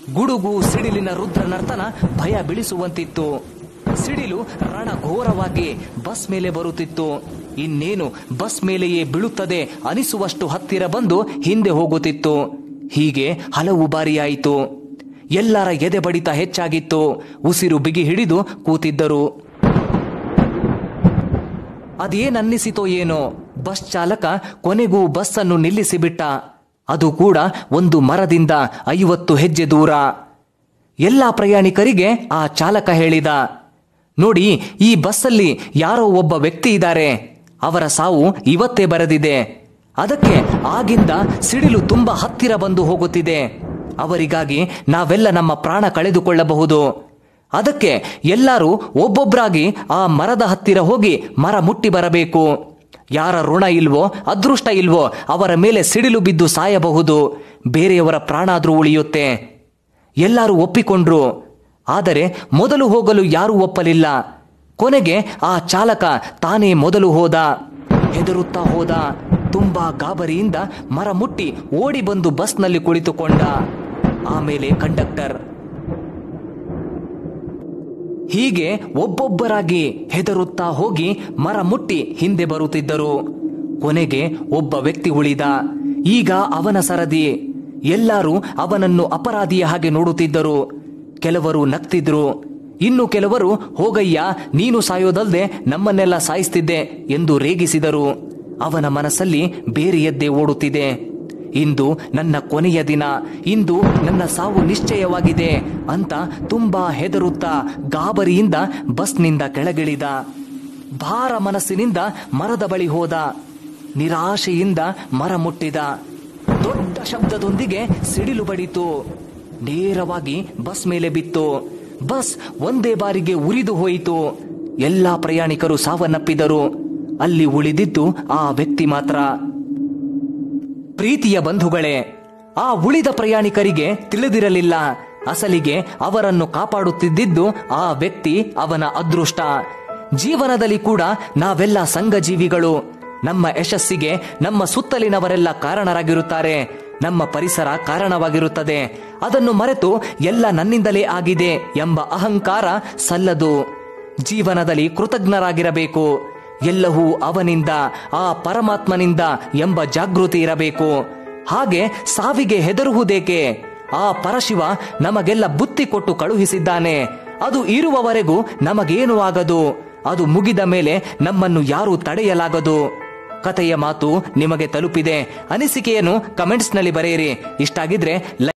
ಗುಡುಗು ಸಿಡಿಲಿನ ರುದ್ರ ನರ್ತನ ಭಯ ಬೀಳಿಸುವಂತಿತ್ತು ಸಿಡಿಲು ರಣ ಘೋರವಾಗಿ ಬಸ್ ಮೇಲೆ ಬರುತ್ತಿತ್ತು ಇನ್ನೇನು ಬಸ್ ಮೇಲೆಯೇ ಬೀಳುತ್ತದೆ ಅನಿಸುವಷ್ಟು ಹತ್ತಿರ ಬಂದು ಹಿಂದೆ ಹೋಗುತ್ತಿತ್ತು ಹೀಗೆ ಹಲವು ಬಾರಿಯಾಯಿತು ಎಲ್ಲರ ಎದೆ ಬಡಿತ ಹೆಚ್ಚಾಗಿತ್ತು ಉಸಿರು ಬಿಗಿ ಹಿಡಿದು ಕೂತಿದ್ದರು ಅದೇನನ್ನಿಸಿತೋ ಏನೋ ಬಸ್ ಚಾಲಕ ಕೊನೆಗೂ ಬಸ್ ಅನ್ನು ನಿಲ್ಲಿಸಿಬಿಟ್ಟ ಅದು ಕೂಡ ಒಂದು ಮರದಿಂದ ಐವತ್ತು ಹೆಜ್ಜೆ ದೂರ ಎಲ್ಲ ಪ್ರಯಾಣಿಕರಿಗೆ ಆ ಚಾಲಕ ಹೇಳಿದ ನೋಡಿ ಈ ಬಸ್ಸಲ್ಲಿ ಯಾರೋ ಒಬ್ಬ ವ್ಯಕ್ತಿ ಇದ್ದಾರೆ ಅವರ ಸಾವು ಇವತ್ತೇ ಬರೆದಿದೆ ಅದಕ್ಕೆ ಆಗಿಂದ ಸಿಡಿಲು ತುಂಬಾ ಹತ್ತಿರ ಬಂದು ಹೋಗುತ್ತಿದೆ ಅವರಿಗಾಗಿ ನಾವೆಲ್ಲ ನಮ್ಮ ಪ್ರಾಣ ಕಳೆದುಕೊಳ್ಳಬಹುದು ಅದಕ್ಕೆ ಎಲ್ಲರೂ ಒಬ್ಬೊಬ್ಬರಾಗಿ ಆ ಮರದ ಹತ್ತಿರ ಹೋಗಿ ಮರ ಮುಟ್ಟಿ ಬರಬೇಕು ಯಾರ ಋಣ ಇಲ್ವೋ ಅದೃಷ್ಟ ಇಲ್ವೋ ಅವರ ಮೇಲೆ ಸಿಡಿಲು ಬಿದ್ದು ಸಾಯಬಹುದು ಬೇರೆಯವರ ಪ್ರಾಣ ಆದ್ರೂ ಉಳಿಯುತ್ತೆ ಎಲ್ಲರೂ ಒಪ್ಪಿಕೊಂಡ್ರು ಆದರೆ ಮೊದಲು ಹೋಗಲು ಯಾರೂ ಒಪ್ಪಲಿಲ್ಲ ಕೊನೆಗೆ ಆ ಚಾಲಕ ತಾನೇ ಮೊದಲು ಹೋದ ಹೆದರುತ್ತಾ ಹೋದ ತುಂಬಾ ಗಾಬರಿಯಿಂದ ಮರ ಮುಟ್ಟಿ ಓಡಿ ಬಂದು ಬಸ್ನಲ್ಲಿ ಕುಳಿತುಕೊಂಡ ಆಮೇಲೆ ಕಂಡಕ್ಟರ್ ಹೀಗೆ ಒಬ್ಬೊಬ್ಬರಾಗಿ ಹೆದರುತ್ತಾ ಹೋಗಿ ಮರ ಮುಟ್ಟಿ ಹಿಂದೆ ಬರುತ್ತಿದ್ದರು ಕೊನೆಗೆ ಒಬ್ಬ ವ್ಯಕ್ತಿ ಉಳಿದ ಈಗ ಅವನ ಸರದಿ ಎಲ್ಲರೂ ಅವನನ್ನು ಅಪರಾಧಿಯ ಹಾಗೆ ನೋಡುತ್ತಿದ್ದರು ಕೆಲವರು ನಗ್ತಿದ್ರು ಇನ್ನು ಕೆಲವರು ಹೋಗಯ್ಯ ನೀನು ಸಾಯೋದಲ್ದೆ ನಮ್ಮನ್ನೆಲ್ಲ ಸಾಯಿಸ್ತಿದ್ದೆ ಎಂದು ರೇಗಿಸಿದರು ಅವನ ಮನಸ್ಸಲ್ಲಿ ಬೇರೆಯದ್ದೇ ಓಡುತ್ತಿದೆ ಇಂದು ನನ್ನ ಕೊನೆಯ ದಿನ ಇಂದು ನನ್ನ ಸಾವು ನಿಶ್ಚಯವಾಗಿದೆ ಅಂತ ತುಂಬಾ ಹೆದರುತ್ತಾ ಗಾಬರಿಯಿಂದ ಬಸ್ನಿಂದ ಕೆಳಗಿಳಿದ ಭಾರ ಮನಸ್ಸಿನಿಂದ ಮರದ ಬಳಿ ಹೋದ ನಿರಾಶೆಯಿಂದ ಮರ ಮುಟ್ಟಿದ ದೊಡ್ಡ ಶಬ್ದದೊಂದಿಗೆ ಸಿಡಿಲು ಬಡಿತು ನೇರವಾಗಿ ಬಸ್ ಮೇಲೆ ಬಿತ್ತು ಬಸ್ ಒಂದೇ ಬಾರಿಗೆ ಉರಿದು ಹೋಯಿತು ಎಲ್ಲಾ ಪ್ರಯಾಣಿಕರು ಸಾವನ್ನಪ್ಪಿದರು ಅಲ್ಲಿ ಉಳಿದಿದ್ದು ಆ ವ್ಯಕ್ತಿ ಮಾತ್ರ ಪ್ರೀತಿಯ ಬಂಧುಗಳೇ ಆ ಉಳಿದ ಪ್ರಯಾಣಿಕರಿಗೆ ತಿಳಿದಿರಲಿಲ್ಲ ಅಸಲಿಗೆ ಅವರನ್ನು ಕಾಪಾಡುತ್ತಿದ್ದಿದ್ದು ಆ ವ್ಯಕ್ತಿ ಅವನ ಅದೃಷ್ಟ ಜೀವನದಲ್ಲಿ ಕೂಡ ನಾವೆಲ್ಲ ಸಂಘಜೀವಿಗಳು ನಮ್ಮ ಯಶಸ್ಸಿಗೆ ನಮ್ಮ ಸುತ್ತಲಿನವರೆಲ್ಲ ಕಾರಣರಾಗಿರುತ್ತಾರೆ ನಮ್ಮ ಪರಿಸರ ಕಾರಣವಾಗಿರುತ್ತದೆ ಅದನ್ನು ಮರೆತು ಎಲ್ಲ ನನ್ನಿಂದಲೇ ಆಗಿದೆ ಎಂಬ ಅಹಂಕಾರ ಸಲ್ಲದು ಜೀವನದಲ್ಲಿ ಕೃತಜ್ಞರಾಗಿರಬೇಕು ಎಲ್ಲವೂ ಅವನಿಂದ ಆ ಪರಮಾತ್ಮನಿಂದ ಎಂಬ ಜಾಗೃತಿ ಇರಬೇಕು ಹಾಗೆ ಸಾವಿಗೆ ಹೆದರುವುದೇಕೆ ಆ ಪರಶಿವ ನಮಗೆಲ್ಲ ಬುತ್ತಿ ಕೊಟ್ಟು ಕಳುಹಿಸಿದ್ದಾನೆ ಅದು ಇರುವವರೆಗೂ ನಮಗೇನು ಆಗದು ಅದು ಮುಗಿದ ಮೇಲೆ ನಮ್ಮನ್ನು ಯಾರೂ ತಡೆಯಲಾಗದು ಕಥೆಯ ಮಾತು ನಿಮಗೆ ತಲುಪಿದೆ ಅನಿಸಿಕೆಯನ್ನು ಕಮೆಂಟ್ಸ್ನಲ್ಲಿ ಬರೆಯಿರಿ ಇಷ್ಟಾಗಿದ್ರೆ